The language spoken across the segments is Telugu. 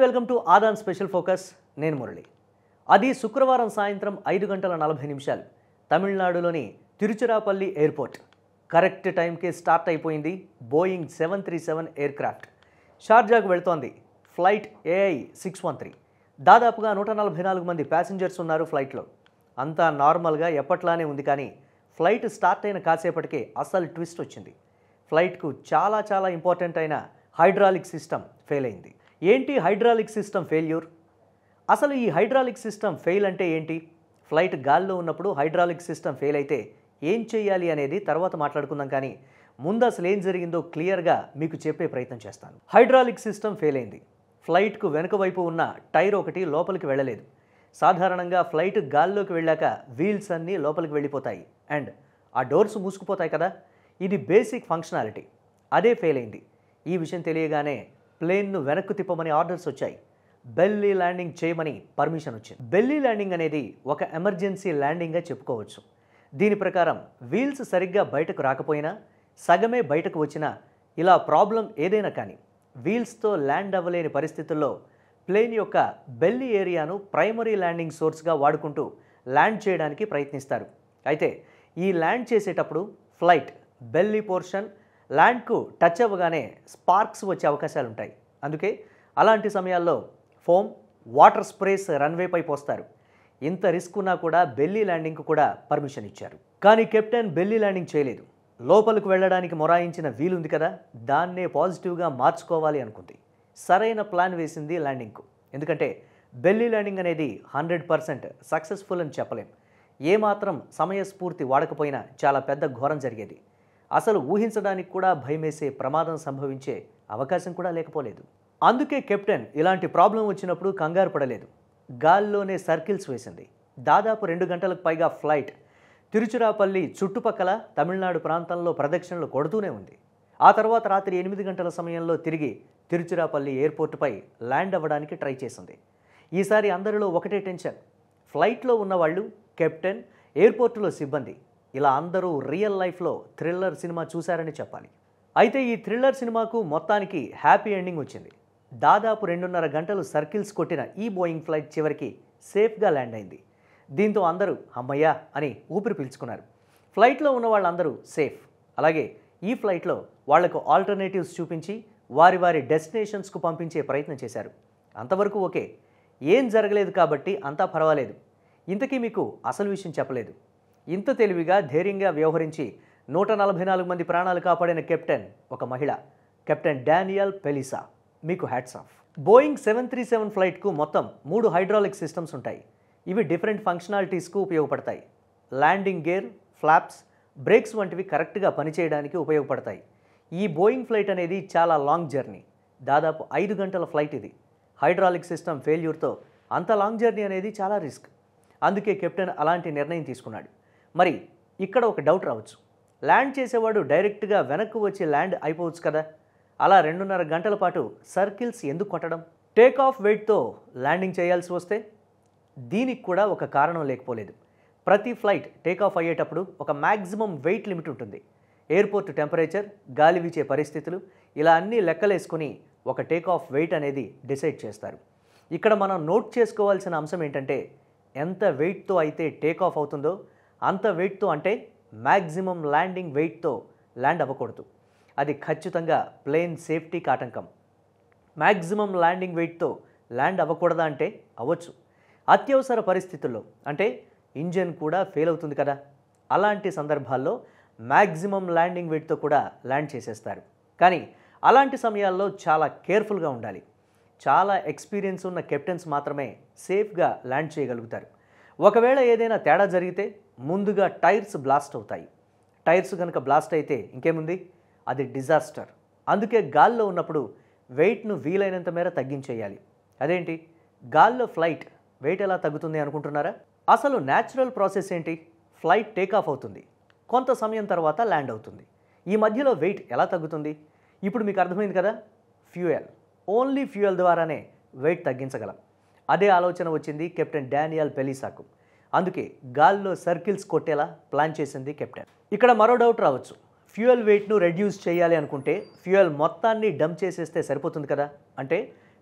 welcome to Aadhan special focus నేను మురళి అది శుక్రవారం సాయంత్రం ఐదు గంటల నలభై నిమిషాలు తమిళనాడులోని తిరుచిరాపల్లి ఎయిర్పోర్ట్ కరెక్ట్ టైంకి స్టార్ట్ అయిపోయింది Boeing seven three seven aircraft షార్జాకు వెళ్తోంది flight AI six one three దాదాపుగా నూట నలభై నాలుగు మంది ప్యాసింజర్స్ ఉన్నారు ఫ్లైట్లో అంతా నార్మల్గా ఎప్పట్లానే ఉంది కానీ ఫ్లైట్ స్టార్ట్ అయిన కాసేపటికే అసలు ట్విస్ట్ వచ్చింది ఫ్లైట్కు చాలా చాలా ఇంపార్టెంట్ అయిన హైడ్రాలిక్ సిస్టమ్ ఫెయిల్ అయింది ఏంటి హైడ్రాలిక్ సిస్టమ్ ఫెయిల్యూర్ అసలు ఈ హైడ్రాలిక్ సిస్టమ్ ఫెయిల్ అంటే ఏంటి ఫ్లైట్ గాల్లో ఉన్నప్పుడు హైడ్రాలిక్ సిస్టమ్ ఫెయిల్ అయితే ఏం చేయాలి అనేది తర్వాత మాట్లాడుకుందాం కానీ ముందు అసలు ఏం జరిగిందో క్లియర్గా మీకు చెప్పే ప్రయత్నం చేస్తాను హైడ్రాలిక్ సిస్టమ్ ఫెయిల్ అయింది ఫ్లైట్కు వెనుక వైపు ఉన్న టైర్ ఒకటి లోపలికి వెళ్ళలేదు సాధారణంగా ఫ్లైట్ గాల్లోకి వెళ్ళాక వీల్స్ అన్నీ లోపలికి వెళ్ళిపోతాయి అండ్ ఆ డోర్స్ మూసుకుపోతాయి కదా ఇది బేసిక్ ఫంక్షనాలిటీ అదే ఫెయిల్ అయింది ఈ విషయం తెలియగానే ప్లేన్ను వెనక్కు తిప్పమని ఆర్డర్స్ వచ్చాయి బెల్లీ ల్యాండింగ్ చేయమని పర్మిషన్ వచ్చింది బెల్లీ ల్యాండింగ్ అనేది ఒక ఎమర్జెన్సీ ల్యాండింగ్గా చెప్పుకోవచ్చు దీని ప్రకారం వీల్స్ సరిగ్గా బయటకు రాకపోయినా సగమే బయటకు వచ్చినా ఇలా ప్రాబ్లం ఏదైనా కానీ వీల్స్తో ల్యాండ్ అవ్వలేని పరిస్థితుల్లో ప్లేన్ యొక్క బెల్లీ ఏరియాను ప్రైమరీ ల్యాండింగ్ సోర్స్గా వాడుకుంటూ ల్యాండ్ చేయడానికి ప్రయత్నిస్తారు అయితే ఈ ల్యాండ్ చేసేటప్పుడు ఫ్లైట్ బెల్లీ పోర్షన్ ల్యాండ్కు టచ్ అవ్వగానే స్పార్క్స్ వచ్చే అవకాశాలు ఉంటాయి అందుకే అలాంటి సమయాల్లో ఫోమ్ వాటర్ స్ప్రేస్ రన్వేపై పోస్తారు ఇంత రిస్క్ ఉన్నా కూడా బెల్లీ ల్యాండింగ్కు కూడా పర్మిషన్ ఇచ్చారు కానీ కెప్టెన్ బెల్లీ ల్యాండింగ్ చేయలేదు లోపలికి వెళ్ళడానికి మొరాయించిన వీలుంది కదా దాన్నే పాజిటివ్గా మార్చుకోవాలి అనుకుంది సరైన ప్లాన్ వేసింది ల్యాండింగ్కు ఎందుకంటే బెల్లీ ల్యాండింగ్ అనేది హండ్రెడ్ పర్సెంట్ సక్సెస్ఫుల్ అని చెప్పలేం ఏమాత్రం సమయస్ఫూర్తి వాడకపోయినా చాలా పెద్ద ఘోరం జరిగేది అసలు ఊహించడానికి కూడా భయమేసే ప్రమాదం సంభవించే అవకాశం కూడా లేకపోలేదు అందుకే కెప్టెన్ ఇలాంటి ప్రాబ్లం వచ్చినప్పుడు కంగారు పడలేదు గాల్లోనే సర్కిల్స్ వేసింది దాదాపు రెండు గంటలకు పైగా ఫ్లైట్ తిరుచిరాపల్లి చుట్టుపక్కల తమిళనాడు ప్రాంతంలో ప్రదక్షిణలు కొడుతూనే ఉంది ఆ తర్వాత రాత్రి ఎనిమిది గంటల సమయంలో తిరిగి తిరుచిరాపల్లి ఎయిర్పోర్టుపై ల్యాండ్ అవ్వడానికి ట్రై చేసింది ఈసారి అందరిలో ఒకటే టెన్షన్ ఫ్లైట్లో ఉన్నవాళ్ళు కెప్టెన్ ఎయిర్పోర్టులో సిబ్బంది ఇలా అందరూ రియల్ లైఫ్లో థ్రిల్లర్ సినిమా చూశారని చెప్పాలి అయితే ఈ థ్రిల్లర్ సినిమాకు మొత్తానికి హ్యాపీ ఎండింగ్ వచ్చింది దాదాపు రెండున్నర గంటలు సర్కిల్స్ కొట్టిన ఈ బోయింగ్ ఫ్లైట్ చివరికి సేఫ్గా ల్యాండ్ అయింది దీంతో అందరూ అమ్మయ్యా అని ఊపిరి పీల్చుకున్నారు ఫ్లైట్లో ఉన్న వాళ్ళందరూ సేఫ్ అలాగే ఈ ఫ్లైట్లో వాళ్లకు ఆల్టర్నేటివ్స్ చూపించి వారి వారి డెస్టినేషన్స్కు పంపించే ప్రయత్నం చేశారు అంతవరకు ఓకే ఏం జరగలేదు కాబట్టి అంతా పర్వాలేదు ఇంతకీ మీకు అసలు విషయం చెప్పలేదు ఇంత తెలివిగా ధైర్యంగా వ్యవహరించి నూట నలభై నాలుగు మంది ప్రాణాలు కాపాడిన కెప్టెన్ ఒక మహిళ కెప్టెన్ డానియల్ పెలిసా మీకు hats off Boeing seven three seven ఫ్లైట్కు మొత్తం మూడు హైడ్రాలిక్ సిస్టమ్స్ ఉంటాయి ఇవి డిఫరెంట్ ఫంక్షనాలిటీస్కు ఉపయోగపడతాయి ల్యాండింగ్ గేర్ ఫ్లాప్స్ బ్రేక్స్ వంటివి కరెక్ట్గా పనిచేయడానికి ఉపయోగపడతాయి ఈ బోయింగ్ ఫ్లైట్ అనేది చాలా లాంగ్ జర్నీ దాదాపు ఐదు గంటల ఫ్లైట్ ఇది హైడ్రాలిక్ సిస్టమ్ ఫెయిల్యూర్తో అంత లాంగ్ జర్నీ అనేది చాలా రిస్క్ అందుకే కెప్టెన్ అలాంటి నిర్ణయం తీసుకున్నాడు మరి ఇక్కడ ఒక డౌట్ రావచ్చు ల్యాండ్ చేసేవాడు డైరెక్ట్గా వెనక్కు వచ్చి ల్యాండ్ అయిపోవచ్చు కదా అలా రెండున్నర గంటల పాటు సర్కిల్స్ ఎందుకు కొట్టడం టేక్ ఆఫ్ వెయిట్తో ల్యాండింగ్ చేయాల్సి వస్తే దీనికి కూడా ఒక కారణం లేకపోలేదు ప్రతి ఫ్లైట్ టేక్ ఆఫ్ అయ్యేటప్పుడు ఒక మ్యాక్సిమం వెయిట్ లిమిట్ ఉంటుంది ఎయిర్పోర్ట్ టెంపరేచర్ గాలి వీచే పరిస్థితులు ఇలా అన్నీ లెక్కలేసుకుని ఒక టేక్ ఆఫ్ వెయిట్ అనేది డిసైడ్ చేస్తారు ఇక్కడ మనం నోట్ చేసుకోవాల్సిన అంశం ఏంటంటే ఎంత వెయిట్తో అయితే టేక్ ఆఫ్ అవుతుందో అంత వెయిట్తో అంటే మ్యాక్సిమం ల్యాండింగ్ వెయిట్తో ల్యాండ్ అవ్వకూడదు అది ఖచ్చితంగా ప్లేన్ సేఫ్టీకి ఆటంకం మ్యాక్సిమం ల్యాండింగ్ వెయిట్తో ల్యాండ్ అవ్వకూడదా అంటే అవ్వచ్చు అత్యవసర పరిస్థితుల్లో అంటే ఇంజన్ కూడా ఫెయిల్ అవుతుంది కదా అలాంటి సందర్భాల్లో మ్యాక్సిమం ల్యాండింగ్ వెయిట్తో కూడా ల్యాండ్ చేసేస్తారు కానీ అలాంటి సమయాల్లో చాలా కేర్ఫుల్గా ఉండాలి చాలా ఎక్స్పీరియన్స్ ఉన్న కెప్టెన్స్ మాత్రమే సేఫ్గా ల్యాండ్ చేయగలుగుతారు ఒకవేళ ఏదైనా తేడా జరిగితే ముందుగా టైర్స్ బ్లాస్ట్ అవుతాయి టైర్స్ కనుక బ్లాస్ట్ అయితే ఇంకేముంది అది డిజాస్టర్ అందుకే గాల్లో ఉన్నప్పుడు వెయిట్ను వీలైనంత మేర తగ్గించేయాలి అదేంటి గాల్లో ఫ్లైట్ వెయిట్ ఎలా తగ్గుతుంది అనుకుంటున్నారా అసలు న్యాచురల్ ప్రాసెస్ ఏంటి ఫ్లైట్ టేక్ ఆఫ్ అవుతుంది కొంత సమయం తర్వాత ల్యాండ్ అవుతుంది ఈ మధ్యలో వెయిట్ ఎలా తగ్గుతుంది ఇప్పుడు మీకు అర్థమైంది కదా ఫ్యూయల్ ఓన్లీ ఫ్యూయల్ ద్వారానే వెయిట్ తగ్గించగలం అదే ఆలోచన వచ్చింది కెప్టెన్ డానియల్ పెలిసాకు అందుకే గాల్లో సర్కిల్స్ కొట్టేలా ప్లాన్ చేసింది కెప్టెన్ ఇక్కడ మరో డౌట్ రావచ్చు ఫ్యూయల్ వెయిట్ను రెడ్యూస్ చేయాలి అనుకుంటే ఫ్యూయల్ మొత్తాన్ని డంప్ చేసేస్తే సరిపోతుంది కదా అంటే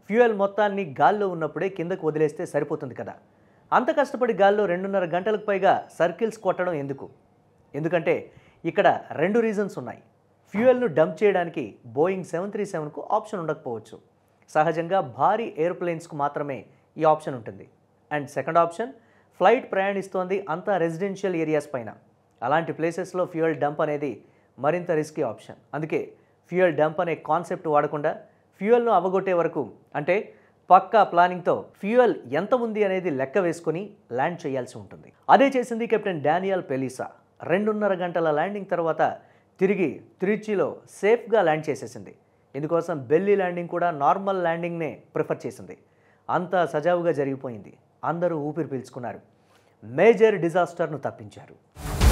ఫ్యూయల్ మొత్తాన్ని గాల్లో ఉన్నప్పుడే కిందకు వదిలేస్తే సరిపోతుంది కదా అంత కష్టపడి గాల్లో రెండున్నర గంటలకు పైగా సర్కిల్స్ కొట్టడం ఎందుకు ఎందుకంటే ఇక్కడ రెండు రీజన్స్ ఉన్నాయి ఫ్యూయల్ను డంప్ చేయడానికి బోయింగ్ సెవెన్ త్రీ సెవెన్కు ఆప్షన్ ఉండకపోవచ్చు సహజంగా భారీ ఎయిర్ప్లేన్స్కు మాత్రమే ఈ ఆప్షన్ ఉంటుంది అండ్ సెకండ్ ఆప్షన్ ఫ్లైట్ ప్రయాణిస్తోంది అంతా రెసిడెన్షియల్ ఏరియాస్ పైన అలాంటి ప్లేసెస్లో ఫ్యూయల్ డంప్ అనేది మరింత రిస్కీ ఆప్షన్ అందుకే ఫ్యూయల్ డంప్ అనే కాన్సెప్ట్ వాడకుండా ఫ్యూయల్ను అవగొట్టే వరకు అంటే పక్కా ప్లానింగ్తో ఫ్యూయల్ ఎంత ఉంది అనేది లెక్క వేసుకొని ల్యాండ్ చేయాల్సి ఉంటుంది అదే చేసింది కెప్టెన్ డానియల్ పెలీసా రెండున్నర గంటల ల్యాండింగ్ తర్వాత తిరిగి త్రిచిలో సేఫ్గా ల్యాండ్ చేసేసింది ఇందుకోసం బెల్లీ ల్యాండింగ్ కూడా నార్మల్ ల్యాండింగ్నే ప్రిఫర్ చేసింది అంతా సజావుగా జరిగిపోయింది అందరూ ఊపిరి పీల్చుకున్నారు మేజర్ డిజాస్టర్ను తప్పించారు